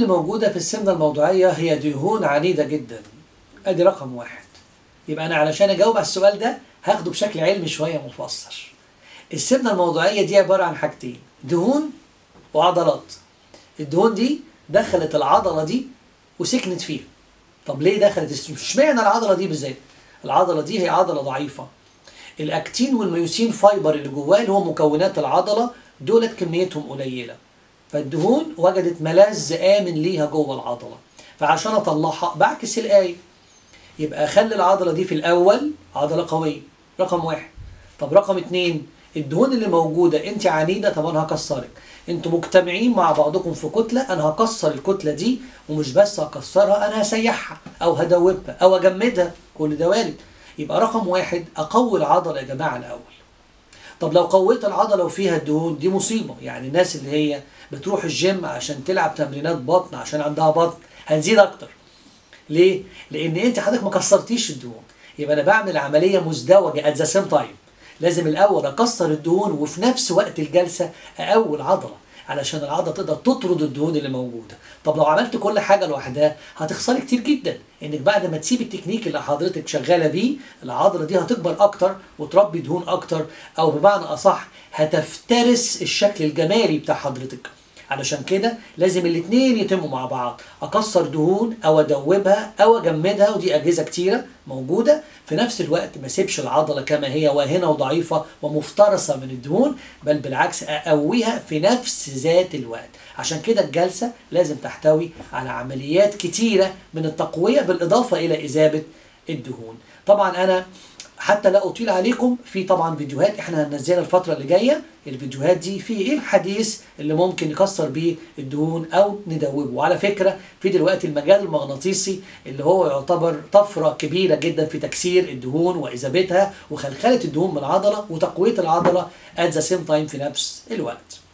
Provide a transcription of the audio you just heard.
موجودة في السمنة الموضوعية هي دهون عنيدة جدا ادي رقم واحد يبقى انا علشان اجاوب على السؤال ده هاخده بشكل علمي شوية مفسر السمنة الموضوعية دي عبارة عن حاجتين دهون وعضلات الدهون دي دخلت العضلة دي وسكنت فيها طب ليه دخلت اشمعنى العضلة دي بالذات العضلة دي هي عضلة ضعيفة الاكتين والميوسين فايبر اللي جواه اللي هو مكونات العضلة دولت كميتهم قليلة فالدهون وجدت ملاذ آمن ليها جوه العضلة فعشان أطلعها بعكس الآية يبقى أخلي العضلة دي في الأول عضلة قوية رقم واحد طب رقم اتنين الدهون اللي موجودة انت عنيدة طب انا هكسرك انتوا مجتمعين مع بعضكم في كتلة انا هكسر الكتلة دي ومش بس هكسرها انا هسيحها او هدوبها او اجمدها كل ده وارد يبقى رقم واحد اقوي العضلة يا جماعة الاول طب لو قويت العضله وفيها الدهون دي مصيبه يعني الناس اللي هي بتروح الجيم عشان تلعب تمرينات بطن عشان عندها بطن هتزيد اكتر ليه لان انت حضرتك ما كسرتيش الدهون يبقى انا بعمل عمليه مزدوجه ات ذا سيم تايم لازم الاول اكسر الدهون وفي نفس وقت الجلسه اقوي العضله علشان العضله تقدر تطرد الدهون اللي موجوده طب لو عملت كل حاجه لوحدها هتخسري كتير جدا انك بعد ما تسيب التكنيك اللي حضرتك شغاله بيه العضله دي هتكبر اكتر وتربي دهون اكتر او بمعنى اصح هتفترس الشكل الجمالي بتاع حضرتك علشان كده لازم الاثنين يتموا مع بعض اكسر دهون او ادوبها او اجمدها ودي اجهزه كتيره موجوده في نفس الوقت ما اسيبش العضله كما هي واهنه وضعيفه ومفترسه من الدهون بل بالعكس اقويها في نفس ذات الوقت عشان كده الجلسه لازم تحتوي على عمليات كتيره من التقويه بالاضافه الى اذابه الدهون طبعا انا حتى لا اطيل عليكم في طبعا فيديوهات احنا هننزلها الفتره اللي جايه الفيديوهات دي في ايه الحديث اللي ممكن نكسر بيه الدهون او ندوبه وعلى فكره في دلوقتي المجال المغناطيسي اللي هو يعتبر طفره كبيره جدا في تكسير الدهون واذابتها وخلخله الدهون من العضله وتقويه العضله ات ذا سيم تايم في نفس الوقت